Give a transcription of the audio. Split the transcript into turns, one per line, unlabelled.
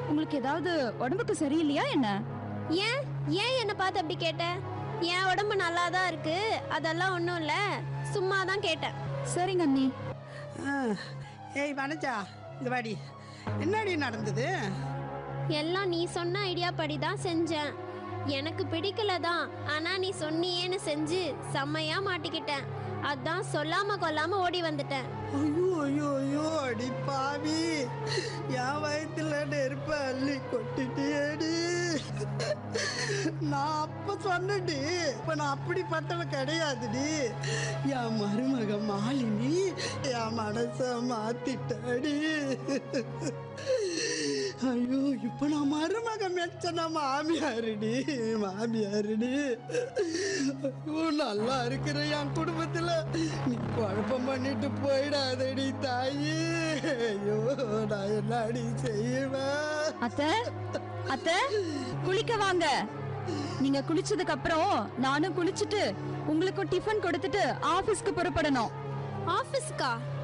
உங்களுக்கு ஏதாவது உடம்புக்கு சரியில்லையா என்ன
ஏன் ஏன் என்னை பார்த்து அப்படி கேட்ட என் உடம்பு நல்லா தான் இருக்கு அதெல்லாம் ஒன்றும் இல்லை சும்மா தான் கேட்டேன்
சரிங்க அண்ணி
ஆ, ஏய் வனஜா இந்த வாடி என்னடி நடந்தது
எல்லாம் நீ சொன்ன ஐடியா படி தான் செஞ்சேன் எனக்கு பிடிக்கல தான் ஆனா நீ சொன்னியேன்னு செஞ்சு செம்மையா மாட்டிக்கிட்டேன் அதான் சொல்லாம கொல்லாம ஓடி வந்துட்டேன்
ஐயோ ஐயோ ஐயோ அடி பாவி என் வயித்துல நெருப்ப அள்ளி கொட்டிட்டியேடி நான் அப்ப சொன்னடி இப்ப நான் அப்படிப்பட்டவ கிடையாதுடி என் மருமக மாலினி என் மனச மாத்திட்டாடி ஐயோ இப்ப நான் மருமக மெச்சன மாமியாருடி மாமியாருடி ஐயோ நல்லா இருக்கிற என் குடும்பத்துல நீ குழப்பம் பண்ணிட்டு போயிடாதடி தாயி ஐயோ நான் என்னடி செய்வேன்
அத்தை அத்தை குளிக்க வாங்க நீங்க குளிச்சதுக்கு அப்புறம் நானும் குளிச்சுட்டு உங்களுக்கும் டிஃபன் கொடுத்துட்டு ஆபீஸ்க்கு புறப்படணும்
ஆஃபீஸ்க்கா